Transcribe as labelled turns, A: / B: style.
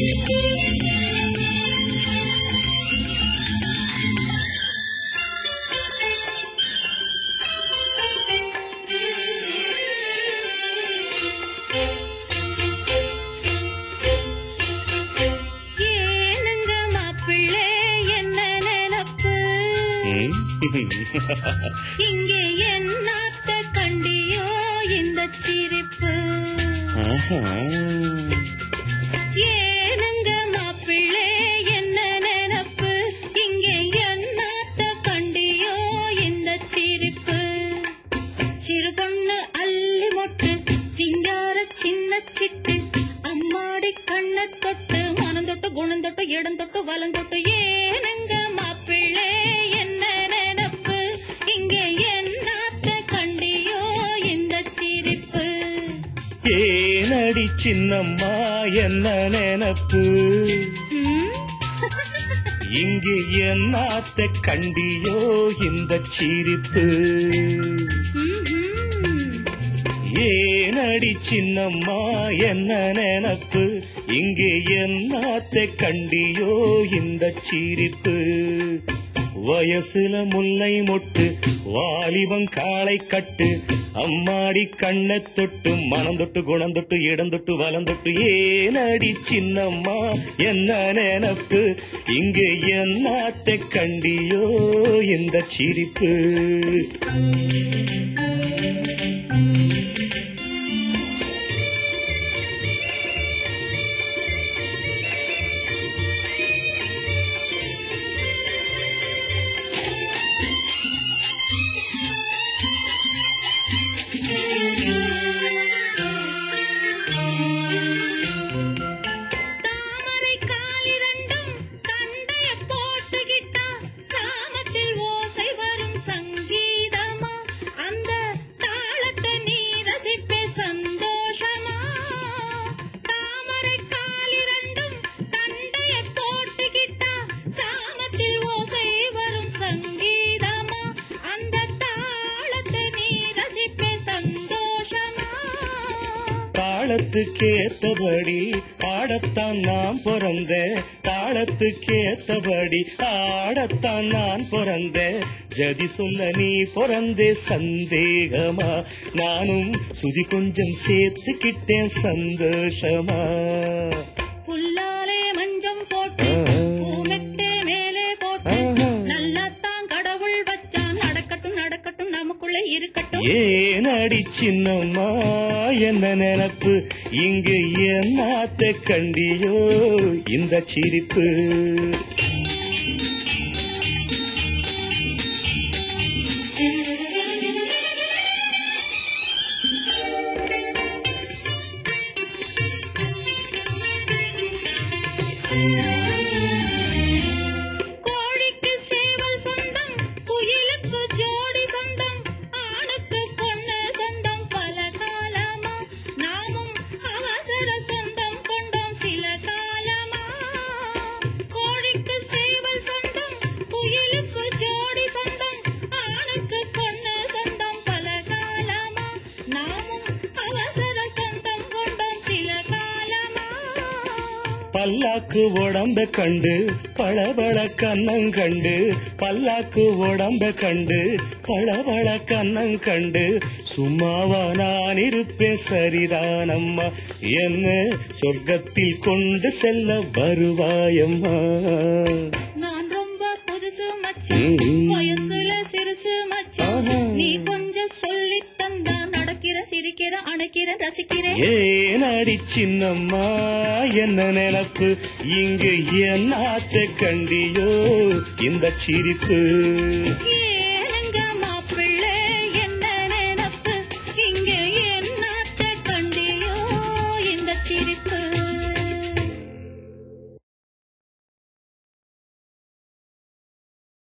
A: ஏனுங்க மாப்பிள்ளை என்ன நினப்பு இங்கே என்னாத்த கண்டியோ இந்த சிரிப்பு ஏனுங்க மாப்பிள்ளை என்ன நினப்பு இங்கே என்னாத்த கண்டியோ இந்த சிரிப்பு சிறு பொண்ணு அள்ளி மொட்டு சிங்கார சின்ன சிட்டு அம்மாடி கண்ண தொட்டு மனம் தொட்டு குணம் தொட்டு இடம் தொட்டு வலம் தொட்டு ஏனுங்க மாப்பிள்ளை என்ன நினப்பு இங்கே என்னாத்த கண்டியோ இந்த சிரிப்பு
B: ஏனடி சின்னம்மா என்ன நினப்பு
A: ம்?
B: இங்கு என்னாத்த கண்டியோ இந்த சிரிப்பு
A: ம்ஹும்.
B: ஏனடி சின்னம்மா என்ன நினப்பு இங்கு என்னாத்த கண்டியோ இந்த சிரிப்பு வயசுல முல்லை மொட்டு வாலிபம் காளை கட்டு அம்மாடி கண்ணை தொட்டு மனம் தொட்டு குணம் தொட்டு இடம் தொட்டு வலம் தொட்டு ஏனடி சின்னம்மா என்ன நினப்பு இங்கு என்னாத்த கண்டியோ இந்த சிரிப்பு
A: தாமரை காலிரண்டும் தண்டைய போட்டுக்கிட்டா சாமத்தில் ஓசை வரும் சங்கீதமா அந்த தாளத்தை நீ ரசிப்பே சந்தோஷமா தாமரை காலிரண்டும் தண்டைய போட்டுக்கிட்டா சாமத்தில் ஓசை வரும் சங்கீதமா அந்த தாளத்தை நீ ரசிப்பே சந்தோஷமா
B: தாளத்துக்கேத்தபடி ஆடத்தான் நான் பிறந்தேன் தாளத்துக்கேத்தபடி ஆடத்தான் நான் பிறந்தேன் ஜதி சொல்ல நீ பிறந்தே சந்தேகமா நானும் சுதி கொஞ்சம் சேர்த்துக்கிட்டேன் சந்தோஷமா
A: புல்லாலே மஞ்சம் போட்டு பூமெத்தே மேலே போட்டு நல்லாத்தான் கடவுள் வச்சான் நடக்கட்டும் நடக்கட்டும் நமக்குள்ள இருக்கட்டும்
B: ஏனடி சின்னம்மா என்ன நினப்பு இங்கு என்னாத்த கண்டியோ இந்த சிரிப்பு
A: கோழிக்கு சேவல் சொந்தம் குயிலுக்கு ஜோடி சொந்தம் ஆணுக்கு பொண்ணு சொந்தம் பல காலமா நாமும் அவசர சொந்தம் கொண்டோம் சில காலமா கோழிக்கு சேவல் சொந்தம் குயிலுக்கு ஜோடி சொந்தம் ஆணுக்கு பொண்ணு சொந்தம் பல காலமா நாமும் அவசர சொந்தம் கொண்டோம் சில காலமா
B: பல்லாக்கு உடம்ப கண்டு பளபள கண்ணம் கண்டு பல்லாக்கு உடம்ப கண்டு பளபள கண்ணம் கண்டு சும்மாவா நான் இருப்பேன் சரிதானம்மா என்ன சொர்க்கத்தில் கொண்டு செல்ல வருவாயம்மா
A: நான் ரொம்ப புதுசு மச்சான்
B: ம்.
A: வயசுல சிறுசு மச்சான்
B: ஆஹா.
A: நீ கொஞ்சம் சொல்லி தந்தா நடக்கிற சிரிக்கிற அணைக்கிற ரசிக்கிறேன்
B: ஏனடி சின்னம்மா என்ன நினப்பு இங்கு என்னாத்த கண்டியோ இந்த சிரிப்பு